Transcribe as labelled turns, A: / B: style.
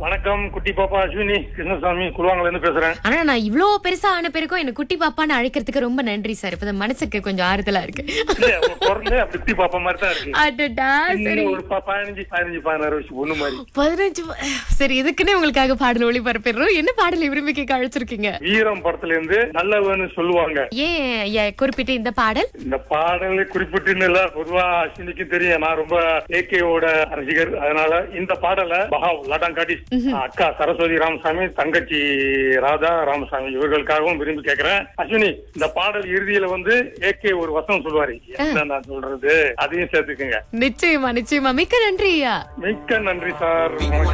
A: வணக்கம் குட்டி பாப்பா அஸ்வினி கிருஷ்ணசாமி குருவாங்கல இருந்து பேசுறேன்
B: ஆனா நான் இவ்ளோ பெருசா ஆன பிறகும் என்ன குட்டி பாப்பான்னு அழைக்கிறதுக்கு ரொம்ப நன்றி சார் இப்ப இந்த மனசுக்கு கொஞ்சம் ஆறுதலா இருக்கு
A: இல்ல உங்க குரங்கு அப்படி குட்டி பாப்பா மாதிரி தான் இருக்கு
B: அடடா சரி
A: இன்னும் ஒரு ப- பதினஞ்சு பதினஞ்சு பதினாறு வயசு பொண்ணு மாதிரி
B: பதினஞ்சு வ- சரி இதுக்குன்னே உங்களுக்காக பாடல் ஒளிபரப்பிடுறோம் என்ன பாடல் விரும்பி கேட்க அழைச்சிருக்கீங்க
A: வீரம் படத்துல இருந்து நல்லவன்னு சொல்லுவாங்க
B: ஏன் ஐயா குறிப்பிட்டு இந்த பாடல்
A: இந்த பாடல் குறிப்பிட்டு இல்ல பொதுவா அஸ்வினிக்கு தெரியும் நான் ரொம்ப ஏகேவோட ரசிகர் அதனால இந்த பாடலை மகா லடாங்காட்டி அக்கா சரஸ்வதி ராமசாமி தங்கச்சி ராதா ராமசாமி இவர்களுக்காகவும் விரும்பி கேக்குறேன் அஸ்வினி இந்த பாடல் இறுதியில வந்து ஏகே ஒரு வசனம் சொல்லுவாரு என்ன நான் சொல்றது அதையும் சேர்த்துக்குங்க
B: நிச்சயமா நிச்சயமா மிக்க நன்றி ஐயா
A: மிக்க நன்றி சார் வணக்கம்